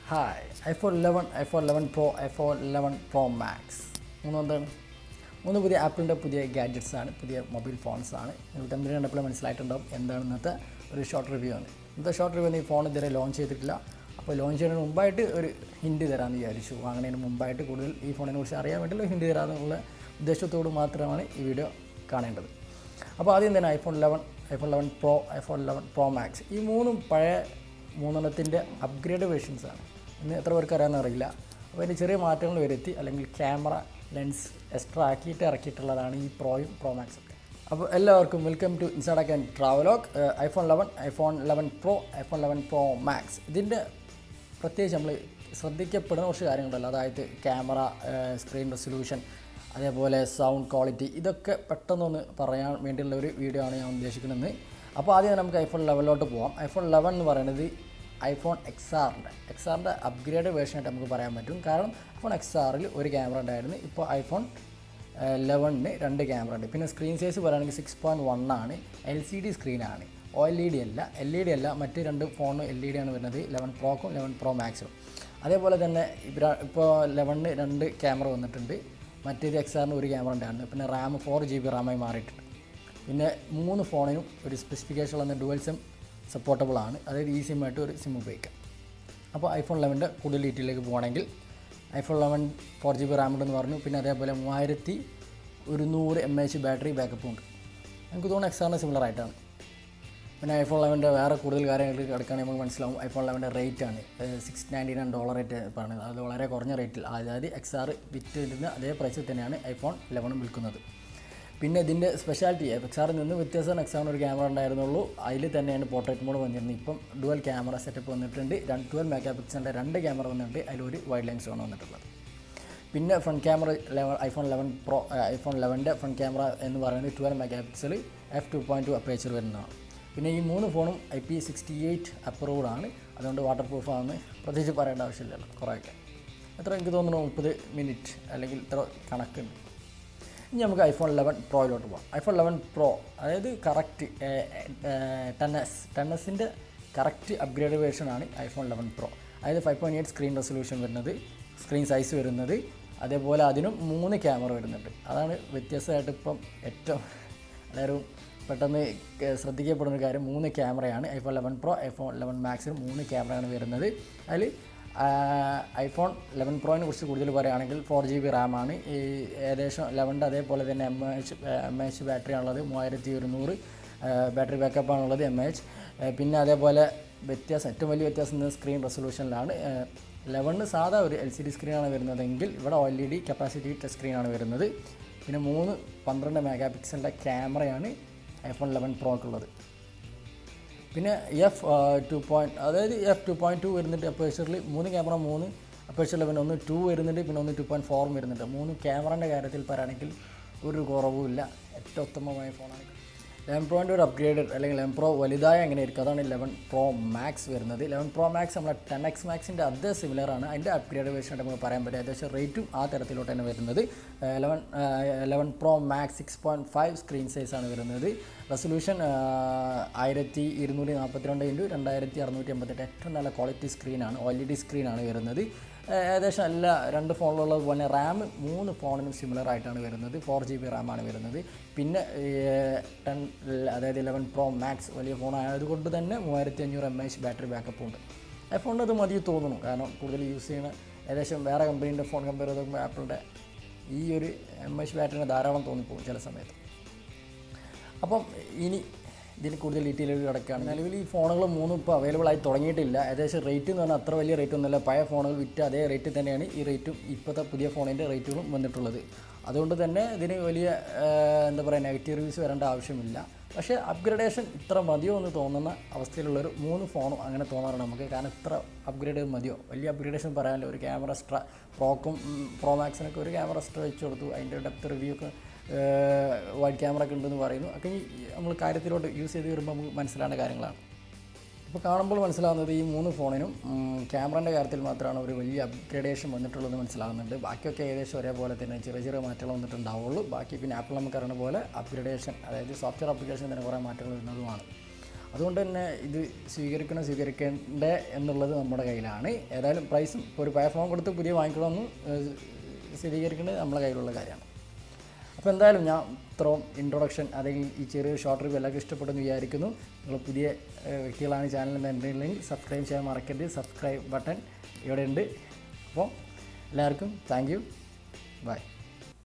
hi iPhone eleven iPhone eleven pro iPhone eleven pro max മൂന്ന് എന്താണ് മൂന്ന് പുതിയ ആപ്പിളിൻ്റെ പുതിയ ഗാഡ്ജറ്റ്സ് ആണ് പുതിയ മൊബൈൽ ഫോൺസ് ആണ് നിങ്ങൾ തമ്മിൽ കണ്ടപ്പോൾ മനസ്സിലായിട്ടുണ്ടാവും എന്താണ് ഇന്നത്തെ ഒരു ഷോർട്ട് റിവ്യൂ ആണ് ഇന്നത്തെ ഷോർട്ട് റിവ്യൂ ഈ ഫോൺ ഇതുവരെ ലോഞ്ച് ചെയ്തിട്ടില്ല അപ്പോൾ ലോഞ്ച് ചെയ്യുന്നതിന് മുമ്പായിട്ട് ഒരു ഹിൻഡ് തരാമെന്ന് വിചാരിച്ചു വാങ്ങുന്നതിന് മുമ്പായിട്ട് കൂടുതൽ ഈ ഫോണിനെ കുറിച്ച് അറിയാൻ വേണ്ടിയുള്ള ഹിൻഡ് തരാമെന്നുള്ള ഉദ്ദേശത്തോട് മാത്രമാണ് ഈ വീഡിയോ കാണേണ്ടത് അപ്പോൾ ആദ്യം തന്നെ iPhone eleven iPhone eleven pro iPhone eleven pro max ഈ മൂന്നും പഴയ മൂന്നെണ്ണത്തിൻ്റെ അപ്ഗ്രേഡ് വേർഷൻസ് ആണ് ഇന്ന് എത്ര പേർക്ക് അറിയാമെന്ന് അറിയില്ല അപ്പോൾ അതിന് ചെറിയ മാറ്റങ്ങൾ വരുത്തി അല്ലെങ്കിൽ ക്യാമറ ലെൻസ് എക്സ്ട്രാ ആക്കിയിട്ട് ഇറക്കിയിട്ടുള്ളതാണ് ഈ പ്രോയും പ്രോ മാക്സും ഒക്കെ അപ്പോൾ എല്ലാവർക്കും വെൽക്കം ടു ഇൻസ്റ്റാഡാക്ക് and travelogue iPhone eleven iPhone eleven pro iPhone eleven pro max ഇതിൻ്റെ പ്രത്യേകിച്ച് നമ്മൾ ശ്രദ്ധിക്കപ്പെടുന്ന കുറച്ച് കാര്യങ്ങളുണ്ടല്ലോ അതായത് ക്യാമറ സ്ക്രീൻ റെസൊല്യൂഷൻ അതേപോലെ സൗണ്ട് ക്വാളിറ്റി ഇതൊക്കെ പെട്ടെന്നൊന്ന് പറയാൻ വേണ്ടിയുള്ള ഒരു വീഡിയോ ആണ് ഞാൻ ഉദ്ദേശിക്കുന്നത് അപ്പോൾ ആദ്യം തന്നെ നമുക്ക് ഐഫോൺ ലെവലിലോട്ട് പോകാം ഐഫോൺ ലെവൻ എന്ന് പറയുന്നത് ഐഫോൺ എക്സ് ആറിൻ്റെ എക്സ് ആറിൻ്റെ അപ്ഗ്രേഡ് വേർഷനായിട്ട് നമുക്ക് പറയാൻ പറ്റും കാരണം ഐഫോൺ എക്സ് ആറിൽ ഒരു ക്യാമറ ഉണ്ടായിരുന്നു ഇപ്പോൾ ഐഫോൺ ലെവനിന് രണ്ട് ക്യാമറ ഉണ്ട് പിന്നെ സ്ക്രീൻ സൈസ് പറയുകയാണെങ്കിൽ സിക്സ് പോയിൻറ്റ് വൺ ആണ് എൽ സി ഡി സ്ക്രീനാണ് ഒ എൽ ഇ ഡി അല്ല എൽ ഇ ഡി അല്ല മറ്റ് രണ്ട് ഫോണും എൽ ഇ ഡി ആണ് വരുന്നത് ലെവൻ പ്രോക്കും ലെവൻ പ്രോ മാക്സും അതേപോലെ തന്നെ ഇവര- ഇപ്പോൾ ലെവനിന് രണ്ട് ക്യാമറ വന്നിട്ടുണ്ട് മറ്റേത് എക്സ് ആറിന് ഒരു ക്യാമറ ഉണ്ടായിരുന്നു പിന്നെ റാം ഫോർ ജി ബി റാമായി മാറിയിട്ടുണ്ട് പിന്നെ മൂന്ന് ഫോണിനും ഒരു സ്പെസിഫിക്കേഷൻ വന്ന ഡുവൽ സിം സപ്പോർട്ടബിൾ ആണ് അതായത് ഈ സിം ആയിട്ട് ഒരു സിം ഉപയോഗിക്കാം അപ്പോൾ ഐഫോൺ ലെവൻ്റെ കൂടുതൽ ഡീറ്റെയിലേക്ക് പോകണമെങ്കിൽ iPhone eleven four G B RAM ഉണ്ടെന്ന് പറഞ്ഞു പിന്നെ അതേപോലെ മൂവായിരത്തി ഒരുന്നൂറ് എം എച്ച് ബാറ്ററി ബാക്കപ്പും ഉണ്ട് എനിക്ക് തോന്നുന്നു എക്സാറിന് സിമിലർ ആയിട്ടാണ് പിന്നെ ഐഫോൺ ലെവൻ്റെ വേറെ കൂടുതൽ കാര്യങ്ങൾക്ക് കിടക്കുകയാണെങ്കിൽ നമുക്ക് മനസ്സിലാവും ഐഫോൺ ലെവൻ്റെ റേറ്റ് ആണ് six ninety nine dollar rate പറയുന്നത് അത് വളരെ കുറഞ്ഞ റേറ്റിൽ അതായത് എക്സ് ആർ വിറ്റിരുന്ന അതേ പ്രൈസിൽ തന്നെയാണ് ഐഫോൺ ലെവനും വിൽക്കുന്നത് പിന്നെ ഇതിൻ്റെ സ്പെഷ്യാലിറ്റി എക്സ് ആറിൽ നിന്ന് വ്യത്യാസം എക്സ് ആറിന് ഒരു ക്യാമറ ഉണ്ടായിരുന്നുള്ളൂ അതിൽ തന്നെയാണ് പോർട്രേറ്റ് മോഡ് വന്നിരുന്നത് ഇപ്പം ഡുവൽ ക്യാമറ സെറ്റപ്പ് വന്നിട്ടുണ്ട് രണ്ട് ട്വൽവ് മെഗാ പിക്സലിൻ്റെ രണ്ട് ക്യാമറ വന്നിട്ടുണ്ട് അതിലൊരു വൈഡ് ലെൻസ് ആണ് വന്നിട്ടുള്ളത് പിന്നെ front camera eleven iPhone eleven pro iPhone ലെവൻ്റെ ഫ്രണ്ട് ക്യാമറ എന്ന് പറയുന്നത് twelve megapixel F two point two aperture വരുന്നതാണ് പിന്നെ ഈ മൂന്ന് ഫോണും I P sixty eight approved ആണ് അതുകൊണ്ട് വാട്ടർ പ്രൂഫ് ആണെന്ന് പ്രത്യേകിച്ച് പറയേണ്ട ആവശ്യമില്ലല്ലോ കുറേയൊക്കെ എത്ര എനിക്ക് തോന്നുന്നു മുപ്പത് മിനിറ്റ് അല്ലെങ്കിൽ ഇത്ര കണക്കുണ്ട് ഇനി നമുക്ക് ഐഫോൺ ലെവൻ പ്രോയിലോട്ട് പോകാം ഐഫോൺ ലെവൻ പ്രോ അതായത് കറക്റ്റ് ടെൻ എസ് ടെൻ എസിൻ്റെ കറക്റ്റ് അപ്ഗ്രേഡ് വേർഷനാണ് ഐഫോൺ ലെവൻ പ്രോ അതായത് five point eight screen resolution വരുന്നത് സ്ക്രീൻ സൈസ് വരുന്നത് അതേപോലെ അതിനും മൂന്ന് ക്യാമറ വരുന്നുണ്ട് അതാണ് വ്യത്യസ്തമായിട്ട് ഇപ്പം ഏറ്റവും എല്ലാവരും പെട്ടെന്ന് ക- ശ്രദ്ധിക്കപ്പെടുന്ന ഒരു കാര്യം മൂന്ന് ക്യാമറയാണ് iPhone eleven pro iPhone eleven മാക്സിന് മൂന്ന് ക്യാമറയാണ് വരുന്നത് അതിൽ ഐഫോൺ ലെവൻ പ്രോയിനെ കുറിച്ച് കൂടുതൽ പറയുകയാണെങ്കിൽ ഫോർ ജി ബി റാമാണ് ഈ ഏകദേശം ലെവൻ്റെ അതേപോലെ തന്നെ M H M H battery ആണുള്ളത് മൂവായിരത്തി ഒരുന്നൂറ് ബാറ്ററി ബാക്കപ്പ് ആണുള്ളത് എം എച്ച് പിന്നെ അതേപോലെ വ്യത്യാസം ഏറ്റവും വലിയ വ്യത്യാസം സ്ക്രീൻ റെസൊല്യൂഷനിലാണ് ലെവണിന് സാധാ ഒരു എൽ സി ഡി സ്ക്രീനാണ് വരുന്നതെങ്കിൽ ഇവിടെ O L E D capacity touch സ്ക്രീനാണ് വരുന്നത് പിന്നെ മൂന്ന് പന്ത്രണ്ട് മെഗാ പിക്സലിൻ്റെ ക്യാമറയാണ് ഐഫോൺ ലെവൻ പ്രോക്കുള്ളത് പിന്നെ എഫ് ടു പോയിൻറ്റ് അതായത് എഫ് ടു പോയിൻറ്റ് ടു വരുന്നുണ്ട് അപ്പേച്ചറിൽ മൂന്ന് ക്യാമറ മൂന്ന് അപ്പേച്ചറിൽ പിന്നെ ഒന്ന് ടു വരുന്നുണ്ട് പിന്നെ ഒന്ന് ടു പോയിൻറ്റ് ഫോറും വരുന്നുണ്ട് മൂന്ന് ക്യാമറൻ്റെ കാര്യത്തിൽ പറയുകയാണെങ്കിൽ ഒരു കുറവുമില്ല ഏറ്റവും ഉത്തമമായ ഫോണാണ് ലെവൻ പ്രോൻ്റെ ഒരു അപ്ഗ്രേഡ് അല്ലെങ്കിൽ ലെവൻ പ്രോ വലുതായ എങ്ങനെ ആയിരിക്കും അതാണ് ലെവൻ പ്രോ മാക്സ് വരുന്നത് ലെവൻ പ്രോ മാക്സ് നമ്മളെ ടെൻ എക്സ് മാക്സിൻ്റെ അതേ സിമിലർ ആണ് അതിൻ്റെ അപ്ഗ്രേഡ് വേർഷൻ ആയിട്ട് നമുക്ക് പറയാൻ പറ്റും ഏകദേശം റേറ്റും ആ തരത്തിലോട്ട് തന്നെ വരുന്നത് eleven eleven pro max six point five screen സൈസാണ് വരുന്നത് റെസൊല്യൂഷൻ ആയിരത്തി ഇരുന്നൂറ്റി നാൽപ്പത്തിരണ്ട് ഇൻറ്റു രണ്ടായിരത്തി അറുന്നൂറ്റി എൺപത്തെട്ട് ഏറ്റവും നല്ല ക്വാളിറ്റി സ്ക്രീനാണ് ഒ എൽ ഇ ഡി സ്ക്രീനാണ് വരുന്നത് ഏഹ് ഏകദേശം എല്ലാ രണ്ട് ഫോണിലുള്ളത് പോലെ റാം മൂന്ന് ഫോണിനും സിമിലർ ആയിട്ടാണ് വരുന്നത് ഫോർ ജി ബി റാമാണ് വരുന്നത് പിന്നെ ടെൻ അതായത് ഇലവൻ പ്രോ മാക്സ് വലിയ ഫോൺ ആയതുകൊണ്ട് തന്നെ മൂവായിരത്തി അഞ്ഞൂറ് എം എച്ച് ബാറ്ററി ബാക്കപ്പ് ഉണ്ട് ഐഫോണിന് അത് മതി തോന്നുന്നു കാരണം കൂടുതൽ യൂസ് ചെയ്യുന്ന ഏകദേശം വേറെ കമ്പനീൻ്റെ ഫോൺ കമ്പയർ ചെയ്ത് നോക്കുമ്പോൾ ആപ്പിളിൻ്റെ ഈ ഒരു എം എച്ച് ബാറ്ററിന് ധാരാളം തോന്നിപ്പോകും ചില സമയത്ത് അപ്പം ഇനി ഇതിന് കൂടുതൽ ഡീറ്റെയിലേക്ക് കിടക്കുകയാണ് നിലവിൽ ഈ ഫോണുകൾ മൂന്നും ഇപ്പോൾ അവൈലബിൾ ആയി തുടങ്ങിയിട്ടില്ല ഏകദേശം റേറ്റ് എന്ന് പറഞ്ഞാൽ അത്ര വലിയ റേറ്റ് ഒന്നുമല്ല പഴയ ഫോണുകൾ വിറ്റ് അതേ റേറ്റ് തന്നെയാണ് ഈ റേറ്റും ഇപ്പോഴത്തെ പുതിയ ഫോണിൻ്റെ റേറ്റുകളും വന്നിട്ടുള്ളത് അതുകൊണ്ട് തന്നെ ഇതിന് വലിയ ആ, എന്താ പറയുക നെഗറ്റീവ് റിവ്യൂസ് വരേണ്ട ആവശ്യമില്ല പക്ഷേ അപ്ഗ്രഡേഷൻ ഇത്ര മതിയോ എന്ന് തോന്നുന്ന അവസ്ഥയിലുള്ളൊരു മൂന്ന് ഫോണും അങ്ങനെ തോന്നാറുണ്ട് നമുക്ക് കാരണം ഇത്ര അപ്ഗ്രേഡ് മതിയോ വലിയ അപ്ഗ്രേഡേഷൻ പറയാനില്ല ഒരു ക്യാമറ എക്സ്ട്രാ പ്രോക്കും പ്രോ മാക്സിനൊക്കെ ഒരു ക്യാമറ എക്സ്ട്രാ വെച്ച് കൊടുത്തു അതിൻ്റെ ഡെപ്ത് റിവ്യൂ ഒക്കെ വൈഡ് ക്യാമറ ഒക്കെ ഉണ്ടെന്ന് പറയുന്നു ഒക്കെ ഈ നമ്മൾ കാര്യത്തിലോട്ട് യൂസ് ചെയ്ത് വരുമ്പോൾ നമുക്ക് മനസ്സിലാവുന്ന കാര്യങ്ങളാണ് ഇപ്പോൾ കാണുമ്പോൾ മനസ്സിലാവുന്നത് ഈ മൂന്ന് ഫോണിനും ക്യാമറൻ്റെ കാര്യത്തിൽ മാത്രമാണ് ഒരു വലിയ അപ്ഗ്രേഡേഷൻ വന്നിട്ടുള്ളത് മനസ്സിലാകുന്നുണ്ട് ബാക്കിയൊക്കെ ഏകദേശം ഒരേപോലെ തന്നെ ചെറിയ ചെറിയ മാറ്റങ്ങൾ വന്നിട്ടുണ്ടാവുള്ളൂ ബാക്കി പിന്നെ ആപ്പിൾ നമുക്ക് അറിയുന്ന പോലെ അപ്ഗ്രേഡേഷൻ അതായത് സോഫ്റ്റ്വെയർ അപ്ലിക്കേഷൻ തന്നെ കുറേ മാറ്റങ്ങൾ വരുന്നതുമാണ് അതുകൊണ്ട് തന്നെ ഇത് സ്വീകരിക്കണം സ്വീകരിക്കേണ്ട എന്നുള്ളത് നമ്മുടെ കയ്യിലാണ് ഏതായാലും പ്രൈസും ഇപ്പോൾ ഒരു പഴയ ഫോൺ കൊടുത്ത് പുതിയ വാങ്ങിക്കണമെന്ന് ഏഹ്, സ്ഥിരീകരിക്കേണ്ടത് നമ്മുടെ കയ്യിലുള്ള കാര്യമാണ് അപ്പോൾ എന്തായാലും ഞാൻ ഇത്രയും ഇൻട്രൊഡക്ഷൻ അല്ലെങ്കിൽ ഈ ചെറിയ ഷോർട്ട് റിവ്യൂ എല്ലാവർക്കും ഇഷ്ടപ്പെട്ടെന്ന് വിചാരിക്കുന്നു നിങ്ങൾ പുതിയ ഏഹ്, വ്യക്തികളാണ് ചാനലിൽ ഉണ്ടെങ്കിൽ സബ്സ്ക്രൈബ് ചെയ്യാൻ മറക്കരുത് സബ്സ്ക്രൈബ് ബട്ടൺ ഇവിടെ ഉണ്ട് അപ്പോൾ എല്ലാവർക്കും താങ്ക് യു ബൈ